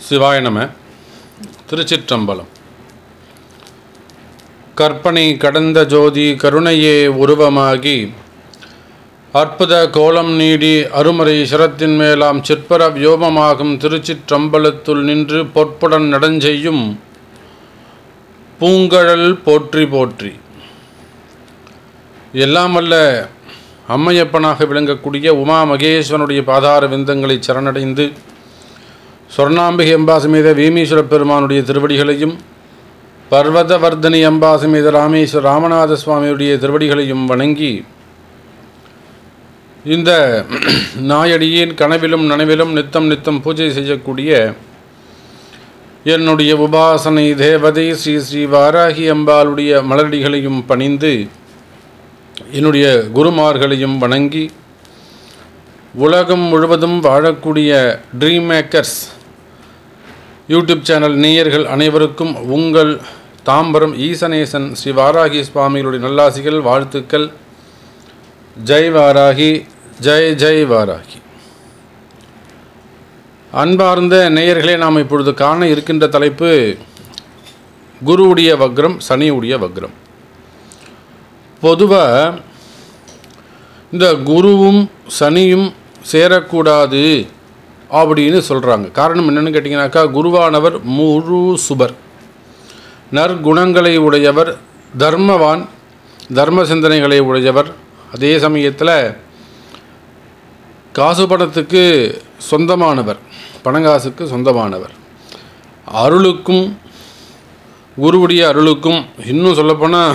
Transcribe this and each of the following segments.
சிவாய நம திருச்சிற்றம்பலம் கற்பனை கடந்த ஜோதி கருணையே உருவமாகி அற்புத கோலம் நீடி அருமறை சிரத்தின் மேலாம் சிற்பர வியோமமாகும் திருச்சிற்றம்பலத்துள் நின்று பொற்புடன் நடஞ்செய்யும் பூங்கழல் போற்றி போற்றி எல்லாம் வல்ல அம்மையப்பனாக விளங்கக்கூடிய உமா மகேஸ்வரனுடைய பாதார விந்தங்களை சரணடைந்து சொர்ணாம்பிகை அம்பாசமேத வீமீஸ்வர பெருமானுடைய திருவடிகளையும் பர்வதவர்தனி அம்பாசமேத ராமேஸ்வர ராமநாத சுவாமியுடைய திருவடிகளையும் வணங்கி இந்த நாயடியின் கனவிலும் நனவிலும் நித்தம் நித்தம் பூஜை செய்யக்கூடிய என்னுடைய உபாசனை தேவதை ஸ்ரீ ஸ்ரீ வாராகி அம்பாளுடைய மலரடிகளையும் பணிந்து என்னுடைய குருமார்களையும் வணங்கி உலகம் முழுவதும் வாழக்கூடிய ட்ரீம் மேக்கர்ஸ் யூடியூப் சேனல் நேயர்கள் அனைவருக்கும் உங்கள் தாம்பரம் ஈசனேசன் ஸ்ரீ வாராகி சுவாமிகளுடைய நல்லாசிகள் வாழ்த்துக்கள் ஜெய் வாராகி ஜெய் ஜெய் வாராகி அன்பார்ந்த நேயர்களே நாம் இப்பொழுது காண இருக்கின்ற தலைப்பு குருவுடைய வக்ரம் சனியுடைய வக்ரம் பொதுவாக இந்த குருவும் சனியும் சேரக்கூடாது அப்படின்னு சொல்கிறாங்க காரணம் என்னென்னு கேட்டிங்கனாக்கா குருவானவர் முழு சுபர் நற்குணங்களை உடையவர் தர்மவான் தர்ம சிந்தனைகளை உடையவர் அதே சமயத்தில் காசு பணத்துக்கு சொந்தமானவர் பணங்காசுக்கு சொந்தமானவர் அருளுக்கும் குருவுடைய அருளுக்கும் இன்னும் சொல்லப்போனால்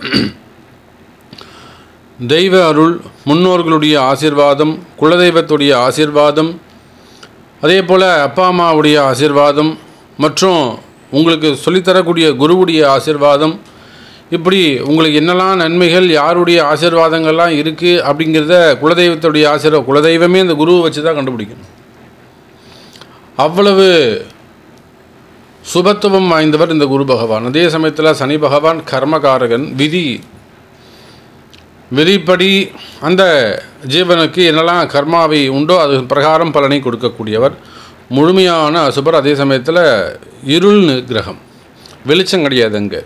தெய்வ அருள் முன்னோர்களுடைய ஆசிர்வாதம் குலதெய்வத்துடைய ஆசிர்வாதம் அதே போல் அப்பா அம்மாவுடைய ஆசிர்வாதம் மற்றும் உங்களுக்கு சொல்லித்தரக்கூடிய குருவுடைய ஆசிர்வாதம் இப்படி உங்களுக்கு என்னெல்லாம் நன்மைகள் யாருடைய ஆசிர்வாதங்கள்லாம் இருக்குது அப்படிங்கிறத குலதெய்வத்துடைய ஆசீர்வாதம் குலதெய்வமே இந்த குருவை வச்சு தான் கண்டுபிடிக்கணும் அவ்வளவு சுபத்துவம் வாய்ந்தவர் இந்த குரு பகவான் அதே சமயத்தில் சனி பகவான் கர்மகாரகன் விதி விதிப்படி அந்த ஜீவனுக்கு என்னெல்லாம் கர்மாவை உண்டோ அது பிரகாரம் பலனை கொடுக்கக்கூடியவர் முழுமையான அசுபர் அதே சமயத்தில் இருள் கிரகம் வெளிச்சம் கிடையாது அங்கே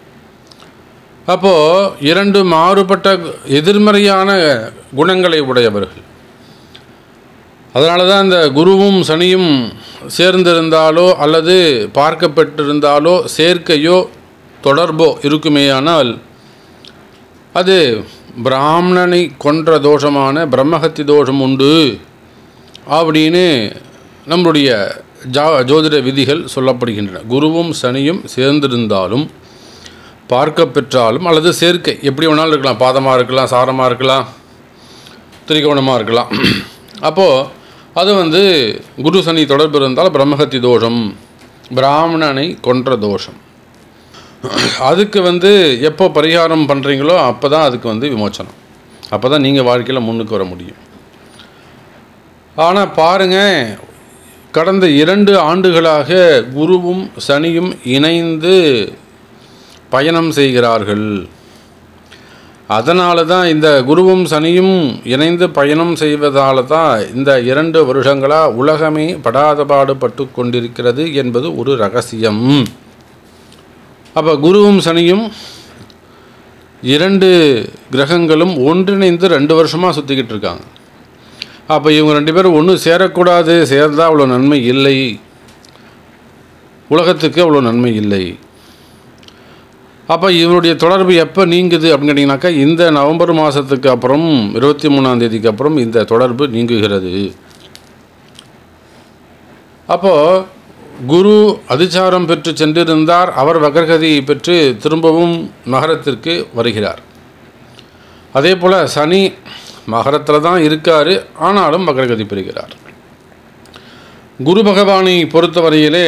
அப்போது இரண்டு மாறுபட்ட எதிர்மறையான குணங்களை உடையவர்கள் அதனால தான் இந்த குருவும் சனியும் சேர்ந்திருந்தாலோ அல்லது பார்க்கப்பட்டிருந்தாலோ சேர்க்கையோ தொடர்போ இருக்குமேயானால் அது பிராமணனை கொன்ற தோஷமான பிரம்மஹத்தி தோஷம் உண்டு அப்படின்னு நம்முடைய ஜா ஜோதிட விதிகள் சொல்லப்படுகின்றன குருவும் சனியும் சேர்ந்திருந்தாலும் பார்க்க பெற்றாலும் அல்லது சேர்க்கை எப்படி வேணாலும் இருக்கலாம் பாதமாக இருக்கலாம் சாரமாக இருக்கலாம் திரிகோணமாக இருக்கலாம் அப்போது அது வந்து குரு சனி தொடர்பு இருந்தால் பிரம்மஹத்தி தோஷம் பிராமணனை கொன்ற தோஷம் அதுக்கு வந்து எப்போ பரிகாரம் பண்ணுறீங்களோ அப்போ தான் அதுக்கு வந்து விமோச்சனம் அப்போ தான் நீங்கள் வாழ்க்கையில் முன்னுக்கு வர முடியும் ஆனால் பாருங்கள் கடந்த இரண்டு ஆண்டுகளாக குருவும் சனியும் இணைந்து பயணம் செய்கிறார்கள் அதனால தான் இந்த குருவும் சனியும் இணைந்து பயணம் செய்வதால தான் இந்த இரண்டு வருஷங்களாக உலகமே படாத பாடுபட்டு கொண்டிருக்கிறது என்பது ஒரு ரகசியம் அப்போ குருவும் சனியும் இரண்டு கிரகங்களும் ஒன்றிணைந்து ரெண்டு வருஷமாக சுற்றிக்கிட்டு இருக்காங்க அப்போ இவங்க ரெண்டு பேரும் ஒன்றும் சேரக்கூடாது சேர்ந்தால் அவ்வளோ நன்மை இல்லை உலகத்துக்கு அவ்வளோ நன்மை இல்லை அப்போ இவனுடைய தொடர்பு எப்போ நீங்குது அப்படின்னு கேட்டிங்கனாக்கா இந்த நவம்பர் மாதத்துக்கு அப்புறம் இருபத்தி மூணாம் தேதிக்கு அப்புறம் இந்த தொடர்பு நீங்குகிறது அப்போது குரு அதிச்சாரம் பெற்று சென்றிருந்தார் அவர் வக்ரகதி பெற்று திரும்பவும் மகரத்திற்கு வருகிறார் அதே போல் சனி மகரத்தில் தான் இருக்கார் ஆனாலும் வக்ரகதி பெறுகிறார் குரு பகவானை பொறுத்தவரையிலே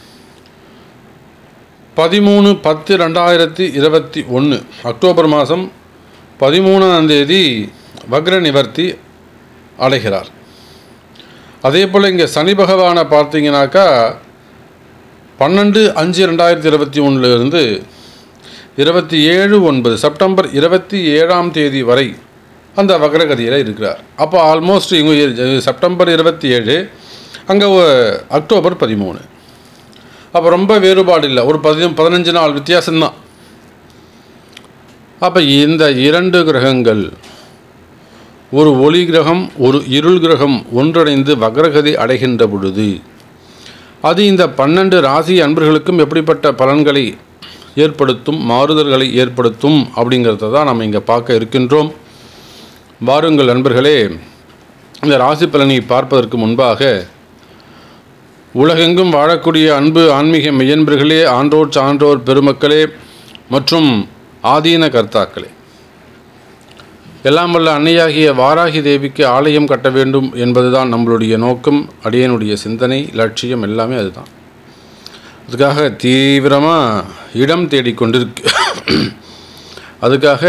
பதிமூணு பத்து ரெண்டாயிரத்தி இருபத்தி ஒன்று அக்டோபர் மாதம் பதிமூணாம் தேதி வக்ர நிவர்த்தி அடைகிறார் அதே போல் இங்கே சனி பகவானை பார்த்தீங்கன்னாக்கா பன்னெண்டு அஞ்சு ரெண்டாயிரத்தி இருபத்தி ஒன்றுலேருந்து இருபத்தி ஏழு ஒன்பது செப்டம்பர் இருபத்தி ஏழாம் தேதி வரை அந்த வக்ரகதியில் இருக்கிறார் அப்போ ஆல்மோஸ்ட் இவங்க செப்டம்பர் இருபத்தி ஏழு அங்கே அக்டோபர் பதிமூணு அப்போ ரொம்ப வேறுபாடு இல்லை ஒரு பதி பதினஞ்சு நாள் வித்தியாசம்தான் அப்போ இந்த இரண்டு கிரகங்கள் ஒரு ஒளி கிரகம் ஒரு இருள் கிரகம் ஒன்றிணைந்து வக்ரகதி அடைகின்ற பொழுது அது இந்த பன்னெண்டு ராசி அன்பர்களுக்கும் எப்படிப்பட்ட பலன்களை ஏற்படுத்தும் மாறுதல்களை ஏற்படுத்தும் அப்படிங்கிறத தான் நம்ம இங்கே பார்க்க இருக்கின்றோம் வாருங்கள் நண்பர்களே இந்த ராசி பலனை பார்ப்பதற்கு முன்பாக உலகெங்கும் வாழக்கூடிய அன்பு ஆன்மீக மெய்யன்பர்களே ஆன்றோர் சான்றோர் பெருமக்களே மற்றும் ஆதீன கர்த்தாக்களே எல்லாம் வல்ல அன்னையாகிய வாராகி தேவிக்கு ஆலயம் கட்ட வேண்டும் என்பதுதான் நம்மளுடைய நோக்கம் அடியனுடைய சிந்தனை லட்சியம் எல்லாமே அதுதான் அதுக்காக தீவிரமாக இடம் தேடிக்கொண்டிருக்கு அதுக்காக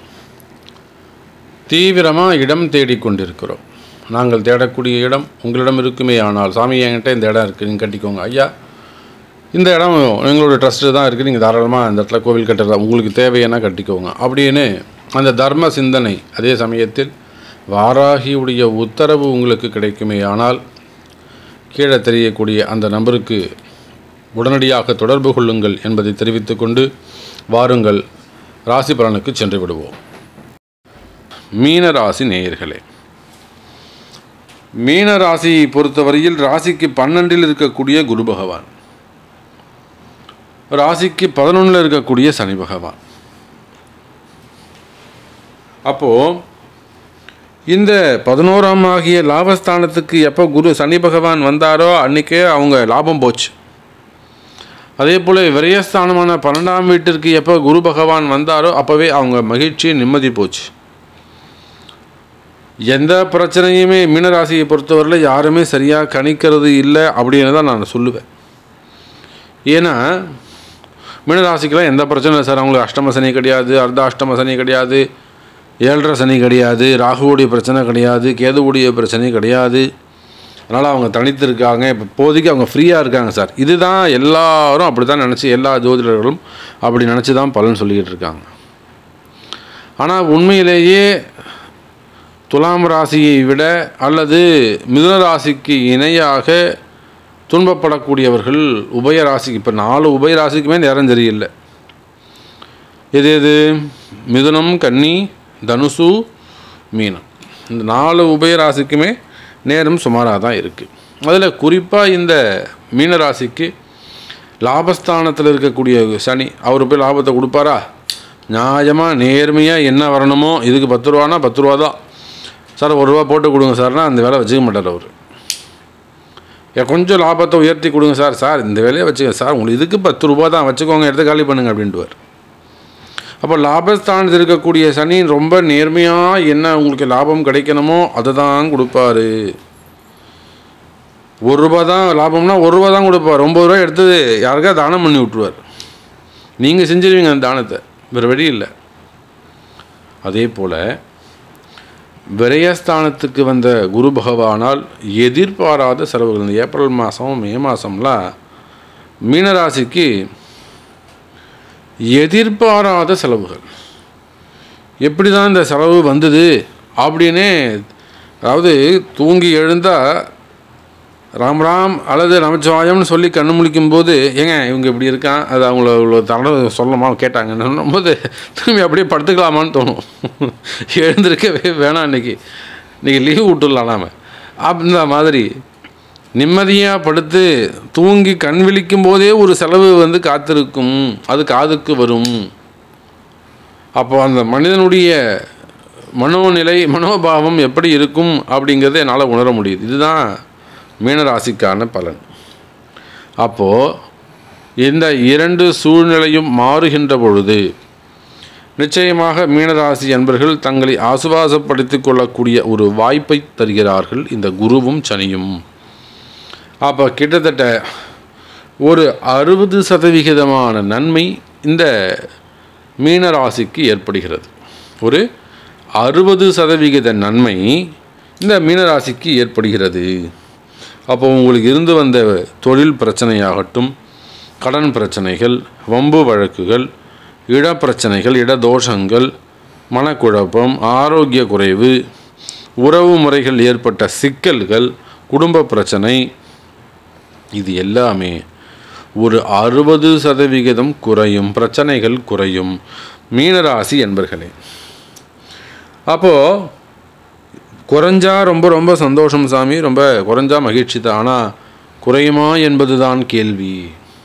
தீவிரமாக இடம் தேடிக்கொண்டிருக்கிறோம் நாங்கள் தேடக்கூடிய இடம் உங்களிடம் இருக்குமே ஆனால் சாமி என்கிட்ட இந்த இடம் இருக்குது நீங்கள் கட்டிக்கோங்க ஐயா இந்த இடம் எங்களோட ட்ரஸ்ட்டு தான் இருக்குது நீங்கள் தாராளமாக இந்த இடத்துல கோவில் கட்டுறதா உங்களுக்கு தேவையான கட்டிக்கோங்க அப்படின்னு அந்த தர்ம சிந்தனை அதே சமயத்தில் வாராகியுடைய உத்தரவு உங்களுக்கு கிடைக்குமே ஆனால் கீழே தெரியக்கூடிய அந்த நம்பருக்கு உடனடியாக தொடர்பு கொள்ளுங்கள் என்பதை தெரிவித்துக்கொண்டு வாருங்கள் ராசி பலனுக்கு சென்று விடுவோம் மீன ராசி நேயர்களே மீன ராசியை பொறுத்தவரையில் ராசிக்கு பன்னெண்டில் இருக்கக்கூடிய குரு பகவான் ராசிக்கு பதினொன்றில் இருக்கக்கூடிய சனி பகவான் அப்போது இந்த பதினோராம் ஆகிய லாபஸ்தானத்துக்கு எப்போ குரு சனி பகவான் வந்தாரோ அன்றைக்கே அவங்க லாபம் போச்சு அதே போல் விரயஸ்தானமான பன்னெண்டாம் வீட்டிற்கு எப்போ குரு பகவான் வந்தாரோ அப்போவே அவங்க மகிழ்ச்சி நிம்மதி போச்சு எந்த பிரச்சனையுமே மீனராசியை பொறுத்தவரையில் யாருமே சரியாக கணிக்கிறது இல்லை அப்படின்னு தான் நான் சொல்லுவேன் ஏன்னா மீனராசிக்கெலாம் எந்த பிரச்சனையும் இல்லை சார் அவங்களுக்கு அஷ்டம சனி கிடையாது அர்த்த அஷ்டம சனி கிடையாது ஏழரை சனி கிடையாது ராகுவுடைய பிரச்சனை கிடையாது கேதுவுடைய பிரச்சனை கிடையாது அதனால் அவங்க தனித்து இருக்காங்க இப்போ இப்போதைக்கு அவங்க ஃப்ரீயாக இருக்காங்க சார் இதுதான் எல்லாரும் அப்படி தான் நினச்சி எல்லா ஜோதிடர்களும் அப்படி நினச்சி தான் பலன் சொல்லிக்கிட்டு இருக்காங்க ஆனால் உண்மையிலேயே துலாம் ராசியை விட அல்லது மிதுன ராசிக்கு இணையாக துன்பப்படக்கூடியவர்கள் உபய ராசிக்கு இப்போ நாலு உபய ராசிக்குமே நேரம் சரியில்லை எது எது மிதுனம் கன்னி தனுசு மீனம் இந்த நாலு உபய ராசிக்குமே நேரம் சுமாராக தான் இருக்குது அதில் குறிப்பாக இந்த மீன ராசிக்கு லாபஸ்தானத்தில் இருக்கக்கூடிய சனி அவர் போய் லாபத்தை கொடுப்பாரா நியாயமாக நேர்மையாக என்ன வரணுமோ இதுக்கு பத்து ரூபானா பத்து ரூபா தான் சார் ஒரு ரூபா போட்டு கொடுங்க சார்னா அந்த வேலை வச்சுக்க மாட்டார் அவர் ஏன் கொஞ்சம் லாபத்தை உயர்த்தி கொடுங்க சார் சார் இந்த வேலையை வச்சுக்க சார் உங்களுக்கு இதுக்கு பத்து ரூபா தான் வச்சுக்கோங்க எடுத்து காலி பண்ணுங்க அப்படின்ட்டுவார் அப்போ லாபஸ்தானத்தில் இருக்கக்கூடிய சனி ரொம்ப நேர்மையாக என்ன உங்களுக்கு லாபம் கிடைக்கணுமோ அதை தான் கொடுப்பாரு ஒரு ரூபா தான் லாபம்னா ஒரு ரூபா தான் கொடுப்பார் ஒம்பது ரூபா எடுத்து யாருக்கா தானம் பண்ணி விட்ருவார் நீங்கள் செஞ்சிருவீங்க அந்த தானத்தை வேறு வழி இல்லை அதே போல் விரயஸ்தானத்துக்கு வந்த குரு பகவானால் எதிர்பாராத செலவுகள் இந்த ஏப்ரல் மாதம் மே மாதம்லாம் மீனராசிக்கு எதிர்பாராத செலவுகள் எப்படி தான் இந்த செலவு வந்தது அப்படின்னே அதாவது தூங்கி எழுந்தால் ராம் ராம் அல்லது நமச்சிவாயம்னு சொல்லி கண்ணு முழிக்கும்போது ஏங்க இவங்க இப்படி இருக்கான் அது அவங்கள இவ்வளோ தடவை சொல்லமா கேட்டாங்கன்னு போது திரும்பி அப்படியே படுத்துக்கலாமான்னு தோணும் எழுந்திருக்கவே வேணாம் இன்னைக்கு இன்றைக்கி லீவ் விட்டுடலாம் நாம் அந்த மாதிரி நிம்மதியாக படுத்து தூங்கி கண் விழிக்கும் போதே ஒரு செலவு வந்து காத்திருக்கும் அது காதுக்கு வரும் அப்போ அந்த மனிதனுடைய மனோநிலை மனோபாவம் எப்படி இருக்கும் அப்படிங்கிறத என்னால் உணர முடியுது இதுதான் மீனராசிக்கான பலன் அப்போது இந்த இரண்டு சூழ்நிலையும் மாறுகின்ற பொழுது நிச்சயமாக மீனராசி என்பர்கள் தங்களை ஆசுவாசப்படுத்திக் கொள்ளக்கூடிய ஒரு வாய்ப்பை தருகிறார்கள் இந்த குருவும் சனியும் அப்போ கிட்டத்தட்ட ஒரு அறுபது சதவிகிதமான நன்மை இந்த மீனராசிக்கு ஏற்படுகிறது ஒரு அறுபது சதவிகித நன்மை இந்த மீனராசிக்கு ஏற்படுகிறது அப்போ உங்களுக்கு இருந்து வந்த தொழில் பிரச்சனையாகட்டும் கடன் பிரச்சனைகள் வம்பு வழக்குகள் இடப்பிரச்சனைகள் இடதோஷங்கள் மனக்குழப்பம் ஆரோக்கிய குறைவு உறவு முறைகள் ஏற்பட்ட சிக்கல்கள் குடும்ப பிரச்சனை இது எல்லாமே ஒரு அறுபது சதவிகிதம் குறையும் பிரச்சனைகள் குறையும் மீனராசி என்பர்களே அப்போது குறைஞ்சா ரொம்ப ரொம்ப சந்தோஷம் சாமி ரொம்ப குறைஞ்சா மகிழ்ச்சி தான் ஆனால் குறையுமா என்பதுதான் கேள்வி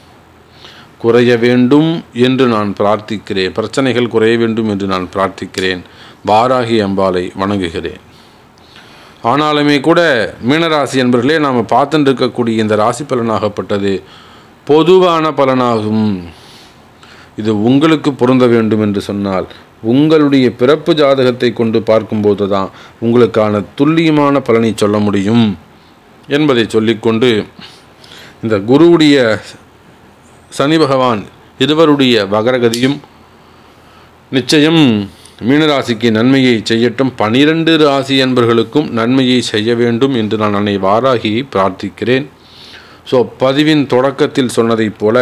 குறைய வேண்டும் என்று நான் பிரார்த்திக்கிறேன் பிரச்சனைகள் குறைய வேண்டும் என்று நான் பிரார்த்திக்கிறேன் வாராகி அம்பாளை வணங்குகிறேன் ஆனாலுமே கூட மீனராசி என்பர்களே நாம் பார்த்துட்டு இருக்கக்கூடிய இந்த ராசி பலனாகப்பட்டது பொதுவான பலனாகும் இது உங்களுக்கு பொருந்த வேண்டும் என்று சொன்னால் உங்களுடைய பிறப்பு ஜாதகத்தை கொண்டு பார்க்கும்போது தான் உங்களுக்கான துல்லியமான பலனை சொல்ல முடியும் என்பதை சொல்லிக்கொண்டு இந்த குருவுடைய சனி பகவான் இருவருடைய வகரகதியும் நிச்சயம் மீனராசிக்கு நன்மையை செய்யட்டும் பனிரெண்டு ராசி என்பர்களுக்கும் நன்மையை செய்ய வேண்டும் என்று நான் அன்னை வாராகியை பிரார்த்திக்கிறேன் ஸோ பதிவின் தொடக்கத்தில் சொன்னதைப் போல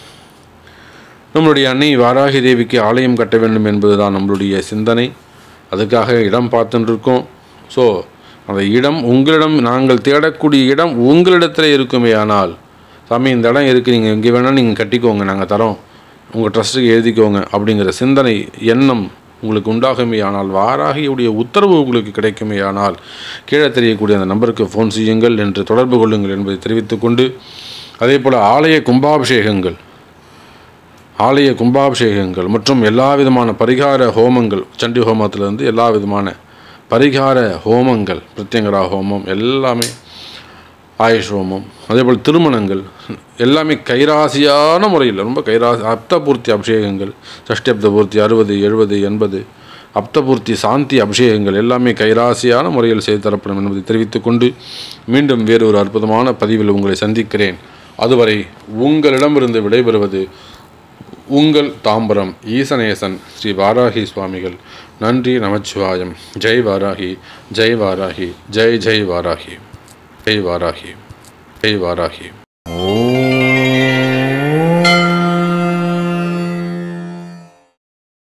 நம்மளுடைய அன்னை வாராகி தேவிக்கு ஆலயம் கட்ட வேண்டும் என்பதுதான் நம்மளுடைய சிந்தனை அதுக்காக இடம் பார்த்துட்டு இருக்கோம் ஸோ அந்த இடம் உங்களிடம் நாங்கள் தேடக்கூடிய இடம் உங்களிடத்தில் இருக்குமே ஆனால் சாமி இந்த இடம் இருக்குது நீங்கள் எங்கே வேணால் நீங்கள் கட்டிக்கோங்க நாங்கள் தரோம் உங்கள் ட்ரஸ்ட்டுக்கு எழுதிக்கோங்க அப்படிங்கிற சிந்தனை எண்ணம் உங்களுக்கு உண்டாகுமே ஆனால் வாராகியுடைய உத்தரவு உங்களுக்கு கிடைக்குமே ஆனால் கீழே தெரியக்கூடிய அந்த நம்பருக்கு ஃபோன் செய்யுங்கள் என்று தொடர்பு கொள்ளுங்கள் என்பதை தெரிவித்துக்கொண்டு அதே போல் ஆலய கும்பாபிஷேகங்கள் ஆலய கும்பாபிஷேகங்கள் மற்றும் எல்லா விதமான பரிகார ஹோமங்கள் சண்டி ஹோமத்திலிருந்து எல்லா விதமான பரிகார ஹோமங்கள் பிரத்யங்கரா ஹோமம் எல்லாமே ஆயுஷ் ஹோமம் அதேபோல் திருமணங்கள் எல்லாமே கைராசியான முறையில் ரொம்ப கைராசி அப்தபூர்த்தி அபிஷேகங்கள் சஷ்டி அப்தபூர்த்தி அறுபது எழுபது எண்பது அப்தபூர்த்தி சாந்தி அபிஷேகங்கள் எல்லாமே கைராசியான முறையில் செய்து தரப்படும் என்பதை தெரிவித்துக்கொண்டு மீண்டும் வேறு ஒரு அற்புதமான பதிவில் உங்களை சந்திக்கிறேன் அதுவரை உங்களிடமிருந்து விடைபெறுவது உங்கள் தாம்பரம் ஈசனேசன் ஸ்ரீ வாராகி சுவாமிகள் நன்றி நமச்சிவாயம் ஜெய் வாராகி ஜெய் வாராகி ஜெய் ஜெய் வாராகி ஜெய் வாராகி ஜெய் வாராகி